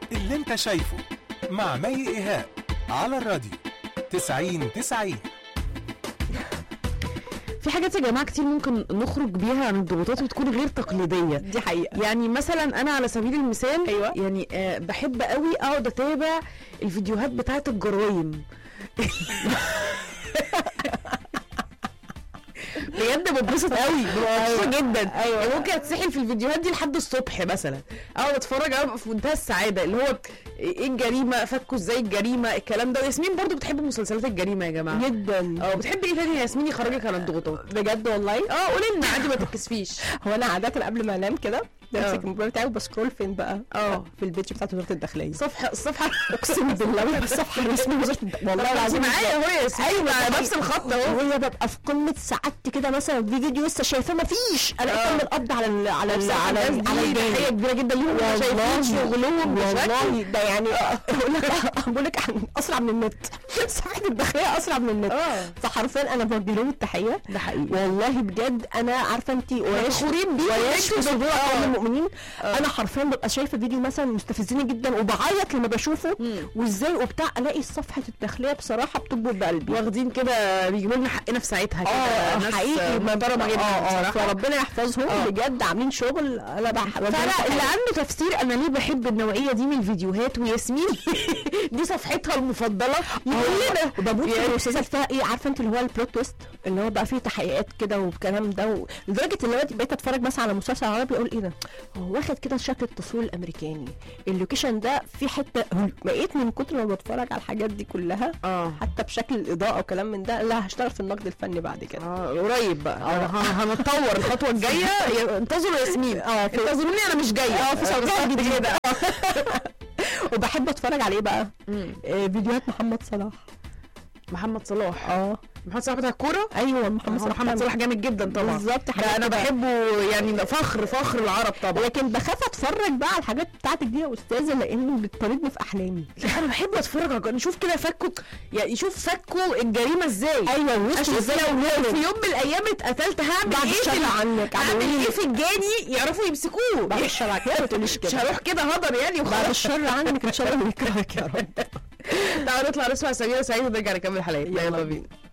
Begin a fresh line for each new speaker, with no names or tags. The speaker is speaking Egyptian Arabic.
اللي انت شايفه مع مي ايهاب على الراديو 90 90
في حاجات يا جماعه كتير ممكن نخرج بيها عن الضغوطات وتكون غير تقليديه
دي حقيقه
يعني مثلا انا على سبيل المثال
أيوة.
يعني آه بحب قوي اقعد اتابع الفيديوهات بتاعه الجرايم بجد بتبسط قوي ببقى مبسوطه جدا
أيوة.
يعني ممكن اتسحل في الفيديوهات دي لحد الصبح مثلا اقعد اتفرج أبقى في منتهى السعاده اللي هو ايه الجريمه فكوا ازاي الجريمه الكلام ده وياسمين برضو بتحب مسلسلات الجريمه يا جماعه
جدا
اه بتحبي ايه تاني يا ياسمين يخرجك عن الضغوطات
بجد والله
اه قولي لنا عادي ما تتكسفيش
هو انا عاده قبل ما انام كده بمسك
آه.
الموبايل بتاعي وبسكرول فين بقى
اه.
في البيج بتاعت وزاره الداخليه
صفحه الصفحه
اقسم بالله الصفحه الرسميه لوزاره الد- والله العظيم
معايا اهو يا ياسمين
ايوه
على نفس الخط اهو
وهي ببقى في قمه سعادتي كده مثلا في فيديو لسه شايفاه مفيش انا
اه.
كان القبض على ال على ال
على
على ال على
دي
الجانب
تحيه كبيره جدا ليهم
والله
شايفين شغلهم بشكل
والله ده يعني بقول لك بقول لك عن- اسرع من النت صفحه الداخليه اسرع من النت
اه
فحرفيا انا بودي لهم التحيه
ده حقيقي
والله بجد انا عارفه انت وياش
فخورين بيكم
وياش
انتوا
في صدور
اه.
اقوام المؤمنين
اه.
انا حرفيا ببقى شايفه فيديو مثلا مستفزني جدا وبعيط لما بشوفه
مم.
وازاي وبتاع الاقي صفحه الداخليه بصراحه بتكبر بقلبي
واخدين كده بيجيبوا لنا حقنا في ساعتها كده
اه
ناس
حقيقي
محترمه جدا
اه اه
بصراحه
فربنا يحفظهم
اه.
بجد عاملين شغل انا بحب
فانا اللي عنده تفسير انا ليه بحب النوعيه دي من الفيديوهات وياسمين دي صفحتها المفضله يقول لنا
وبموت في
يعني-
المسلسل فيها ايه عارفه انت اللي هو البلوت تويست اللي هو بقى فيه تحقيقات كده والكلام ده و... لدرجه ان دلوقتي بقيت اتفرج مثلا على مسلسل عربي اقول ايه ده هو واخد كده شكل التصوير الامريكاني اللوكيشن ده في حته بقيت من كتر ما بتفرج على الحاجات دي كلها
اه
حتى بشكل الاضاءه وكلام من ده لا هشتغل في النقد الفني بعد كده
اه قريب بقى اه ه- هنتطور الخطوه الجايه ي- انتظروا ياسمين اه انتظروني انا مش جايه
اه في صوت
بالظبط
جديد
كده
وبحب اتفرج عليه بقى
مم.
آه، فيديوهات محمد صلاح
محمد صلاح
اه
محمد صلاح بتاع الكوره
ايوه محمد صلاح
محمد صلاح جامد جدا طبعا
بالظبط
ده
حاجات
انا
كده.
بحبه يعني ده فخر فخر العرب طبعا
لكن بخاف اتفرج بقى على الحاجات بتاعتك دي يا استاذه لانه بتطاردني في احلامي
انا بحب اتفرج على نشوف كده فكوا يعني يشوف فكوا الجريمه ازاي
ايوه وصلوا
اشوف
ازاي
لو
لو
في يوم من الايام اتقتلت هعمل
بعد
ايه في
الشر
ال-
عنك
هعمل
عملوا
ايه في الجاني يعرفوا يمسكوه
بعد الشر عنك ما تقوليش
مش
كده
هروح كده هدر يعني
بعد
وخلاص
الشر عنك ان شاء الله يكرهك يا رب
تعالوا نطلع نسمع سميرة سعيد ونرجع نكمل حلقتنا
يلا
يلا
بينا.
بينا